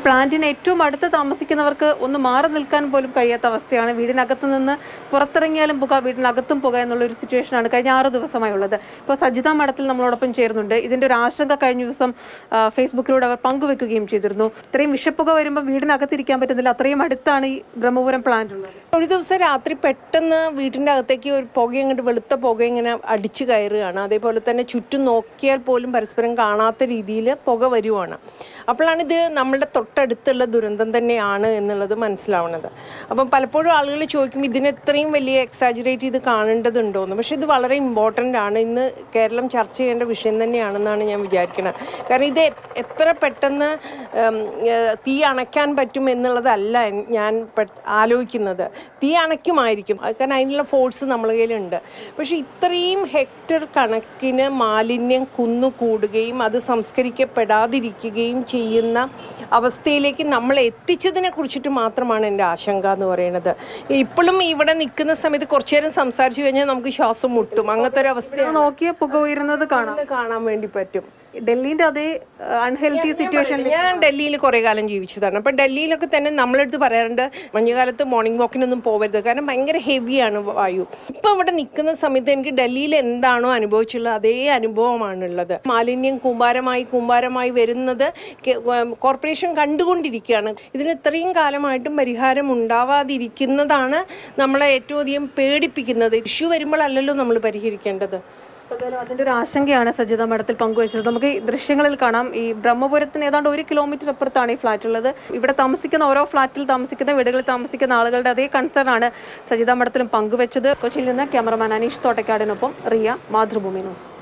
പ്ലാന്റിന് ഏറ്റവും അടുത്ത് താമസിക്കുന്നവർക്ക് ഒന്ന് മാറി നിൽക്കാൻ പോലും കഴിയാത്ത അവസ്ഥയാണ് വീടിനകത്ത് നിന്ന് പുറത്തിറങ്ങിയാലും പുക വീടിനകത്തും പുക എന്നുള്ള ഒരു സിറ്റുവേഷനാണ് കഴിഞ്ഞ ആറ് ദിവസമായി ഉള്ളത് ഇപ്പോൾ സജിത മഠത്തിൽ നമ്മളോടൊപ്പം ചേരുന്നുണ്ട് ഇതിന്റെ ഒരു ആശങ്ക കഴിഞ്ഞ ദിവസം ആ, ഫേസ്ബുക്കിലൂടെ അവർ പങ്കുവെക്കുകയും ചെയ്തിരുന്നു ഇത്രയും വിഷപ്പുക വരുമ്പോൾ വീടിനകത്തിരിക്കാൻ പറ്റുന്നില്ല അത്രയും അടുത്താണ് ഈ ബ്രഹ്മപുരം പ്ലാന്റ് ഉള്ളത് ഒരു ദിവസം രാത്രി പെട്ടെന്ന് വീട്ടിൻ്റെ അകത്തേക്ക് ഒരു പുക ഇങ്ങോട്ട് വെളുത്ത പുക ഇങ്ങനെ അടിച്ചു കയറുകയാണ് അതേപോലെ തന്നെ ചുറ്റും നോക്കിയാൽ പോലും പരസ്പരം കാണാത്ത രീതിയിൽ പുക വരുവാണ് അപ്പോഴാണ് ഇത് നമ്മളുടെ തൊട്ടടുത്തുള്ള ദുരന്തം തന്നെയാണ് എന്നുള്ളത് മനസ്സിലാവുന്നത് അപ്പം പലപ്പോഴും ആളുകൾ ചോദിക്കും ഇതിന് ഇത്രയും വലിയ എക്സാജുറേറ്റ് ചെയ്ത് കാണേണ്ടതുണ്ടോ എന്ന് പക്ഷേ ഇത് വളരെ ഇമ്പോർട്ടൻ്റ് ആണ് ഇന്ന് കേരളം ചർച്ച ചെയ്യേണ്ട വിഷയം തന്നെയാണെന്നാണ് ഞാൻ വിചാരിക്കുന്നത് കാരണം ഇത് എ- എത്ര പെട്ടെന്ന് ഉം, ഏഹ്, തീ അണയ്ക്കാൻ പറ്റും എന്നുള്ളതല്ല എൻ- ഞാൻ പെ- ആലോചിക്കുന്നത് തീ അണയ്ക്കുമായിരിക്കും അത് കാരണം അതിനുള്ള ഫോഴ്സ് നമ്മളെ കയ്യിലുണ്ട് പക്ഷേ ഇത്രയും ഹെക്ടർ കണക്കിന് മാലിന്യം കുന്നുകൂടുകയും അത് സംസ്കരിക്കപ്പെടാതിരിക്കുകയും ചെയ്യുന്ന അവസ്ഥയിലേക്ക് നമ്മൾ എത്തിച്ചതിനെ കുറിച്ചിട്ട് മാത്രമാണ് എൻ്റെ ആശങ്ക എന്ന് പറയുന്നത് ഇപ്പോഴും ഇവിടെ നിൽക്കുന്ന സമയത്ത് കുറച്ചു നേരം സംസാരിച്ചു കഴിഞ്ഞാൽ നമുക്ക് ശ്വാസം മുട്ടും അങ്ങനത്തെ ഒരു അവസ്ഥയാണ് നോക്കിയ പുക ഉയരുന്നത് കാണാം കാണാൻ വേണ്ടി പറ്റും ഡൽഹിന്റെ അതേ അൺഹെൽത്തി സിറ്റുവേഷൻ ഞാൻ ഡൽഹിയിൽ കുറേ കാലം ജീവിച്ചതാണ് അപ്പം ഡൽഹിയിലൊക്കെ തന്നെ നമ്മളെടുത്ത് പറയാറുണ്ട് മഞ്ഞുകാലത്ത് മോർണിംഗ് വാക്കിനൊന്നും പോകരുത് കാരണം ഭയങ്കര ഹെവിയാണ് വായു ഇപ്പം ഇവിടെ നിൽക്കുന്ന സമയത്ത് എനിക്ക് ഡൽഹിയിൽ എന്താണോ അനുഭവിച്ചുള്ളത് അതേ അനുഭവമാണുള്ളത് മാലിന്യം കൂമ്പാരമായി കൂമ്പാരമായി വരുന്നത് കെ- ഉം, കോർപ്പറേഷൻ കണ്ടുകൊണ്ടിരിക്കുകയാണ് ഇതിന് ഇത്രയും കാലമായിട്ടും പരിഹാരം ഉണ്ടാവാതിരിക്കുന്നതാണ് നമ്മളെ ഏറ്റവും അധികം പേടിപ്പിക്കുന്നത് ഇഷ്യൂ വരുമ്പോഴല്ലല്ലോ നമ്മൾ പരിഹരിക്കേണ്ടത് എന്തായാലും അതിന്റെ ഒരു ആശങ്കയാണ് സജിത മഠത്തിൽ പങ്കുവച്ചത് നമുക്ക് ഈ ദൃശ്യങ്ങളിൽ കാണാം ഈ ബ്രഹ്മപുരത്തിന് ഏതാണ്ട് ഒരു കിലോമീറ്റർ അപ്പുറത്താണ് ഈ ഫ്ലാറ്റ് ഉള്ളത് ഇവിടെ താമസിക്കുന്ന ഓരോ ഫ്ലാറ്റിൽ താമസിക്കുന്ന വീടുകളിൽ താമസിക്കുന്ന ആളുകളുടെ അതേ കൺസേൺ ആണ് സജിത മഠത്തിലും പങ്കുവച്ചത് കൊച്ചിയിൽ നിന്ന് ക്യാമറമാൻ അനീഷ് തോട്ടക്കാടിനൊപ്പം റിയ മാതൃഭൂമി ന്യൂസ്